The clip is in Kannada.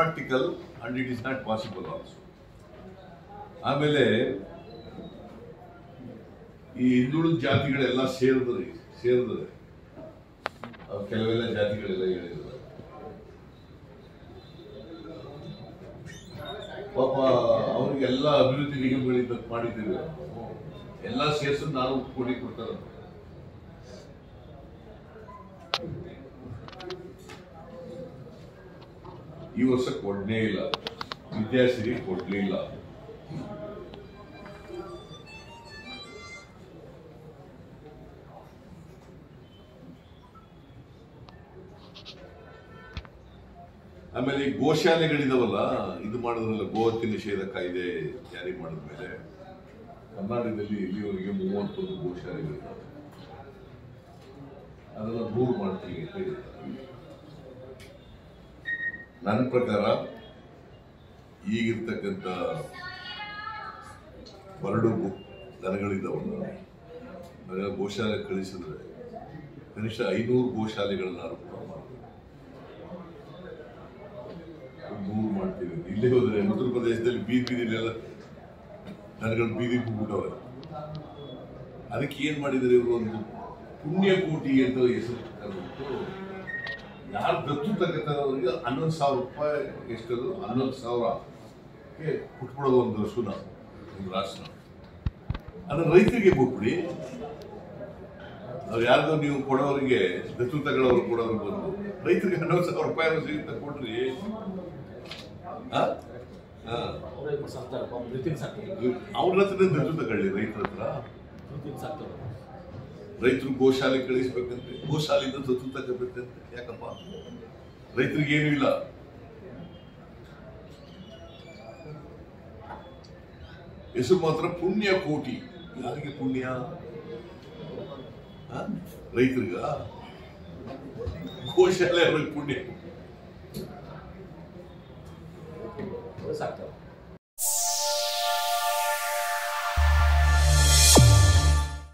Practical and it is not possible also ಆಮೇಲೆ ಈ ಹಿಂದುಳಿದ ಜಾತಿಗಳೆಲ್ಲ ಸೇರಿದ್ರೆ ಸೇರಿದ್ರೆ ಅವು ಕೆಲವೆಲ್ಲ ಜಾತಿಗಳೆಲ್ಲ ಹೇಳಿದ್ದಾರೆ ಪಾಪ ಅವ್ರಿಗೆಲ್ಲ ಅಭಿವೃದ್ಧಿ ನಿಗಮಗಳಿಂದ ಮಾಡಿದ್ದೀವಿ ಎಲ್ಲ ಸೇರ್ಸಿ ನಾನು ಕೊಡಿ ಕೊಡ್ತಾರೆ ಈ ವರ್ಷ ಕೊಡ್ನೇ ಇಲ್ಲ ವಿದ್ಯಾಸಿರಿ ಕೊಡ್ಲಿಲ್ಲ ಆಮೇಲೆ ಈ ಗೋಶಾಲೆಗಳಿದಾವಲ್ಲ ಇದು ಮಾಡಿದ್ರಲ್ಲ ಗೋಹತ್ಯೆ ನಿಷೇಧ ಕಾಯ್ದೆ ಜಾರಿ ಮಾಡಿದ್ಮೇಲೆ ಕರ್ನಾಟಕದಲ್ಲಿ ಇಲ್ಲಿವರೆಗೆ ಮೂವತ್ತೊಂದು ಗೋಶಾಲೆಗಳಿದ್ದಾವೆ ಅದನ್ನ ದೂರ ಮಾಡ್ತೀವಿ ಅಂತ ಹೇಳ್ತಾರೆ. ನನ್ನ ಪ್ರಕಾರ ಈಗಿರ್ತಕ್ಕಂಥ ಬರಡು ಗೋ- ದನಗಳಿದ್ದಾವಲ್ಲ ಅದನ್ನ ಗೋಶಾಲೆ ಕಳಿಸಿದ್ರೆ ಕನಿಷ್ಠ ಐನೂರು ಗೋಶಾಲೆಗಳನ್ನ ಕೂಡ ಮಾಡ್ಬೇಕು. ಮೂರು ಮಾಡ್ತೀವಿ ಇಲ್ಲೇ ಹೋದ್ರೆ ಉತ್ತರ ಪ್ರದೇಶದಲ್ಲಿ ಬೀದಿ ಬೀದಿಲೆಲ್ಲ ದನಗಳು ಬೀದಿ ಹೋಗ್ಬಿಟ್ಟವ್ರೆ ಅದಕ್ಕೆ ಏನ್ ಮಾಡಿದ್ದಾರೆ ಇವರು ಒಂದು ಪುಣ್ಯಕೋಟಿ ಅಂತ ಹೆಸರು ಕರೆದ್ಬಿಟ್ಟು ಯಾರು ದತ್ತು ತಗೋತಾರವ್ರಿಗೆ ಹನ್ನೊಂದು ಸಾವಿರ ರೂಪಾಯಿ ಎಷ್ಟದು ಹನ್ನೊಂದು ಸಾವಿರ ಕೊಟ್ಬಿಡೋದು ಒಂದು ಹಸುನ ಒಂದು ರಾಶನ ಅದನ್ನ ರೈತರಿಗೆ ಕೊಟ್ಬಿಡಿ ಅವ್ರು ಯಾರ್ದೋ ನೀವು ಕೊಡೋರಿಗೆ ದತ್ತು ತಗೊಳ್ಳೋರು ಕೊಡೋರು ಬಂದು ರೈತರಿಗೆ ಹನ್ನೊಂದು ಸಾವಿರ ರೂಪಾಯಿ ಸಿಗುತ್ತೆ ಕೊಡ್ರಿ ಆ? ಆ. ಅವರೇ ಸಾಕ್ತಾರೆ ಪಾಪ ಪ್ರೀತಿನ ಸಾಕ್ತಾರೆ ಅವ್ರ ಹತ್ರನೇ ದತ್ತು ತಗೊಳ್ಳಿ ರೈತರ ಹತ್ರ ಪ್ರೀತಿನ ಸಾಕ್ತಾರೆ ರೈತರು ಗೋಶಾಲೆ ಕಳಿಸ್ಬೇಕಂತೆ ಗೋಶಾಲೆಯಿಂದ ದತ್ತು ತಗೋಬೇಕಂತೆ ಯಾಕಪ್ಪ ರೈತರಿಗೆ ಏನೂ ಇಲ್ಲ ಹೆಸರು ಮಾತ್ರ ಪುಣ್ಯ ಕೋಟಿ ಯಾರಿಗೆ ಪುಣ್ಯ ಆ? ರೈತರಿಗ ಗೋಶಾಲೆ ಅವ್ರಿಗೆ ಪುಣ್ಯ ಅವರೇ ಸಾಕ್ತಾರೆ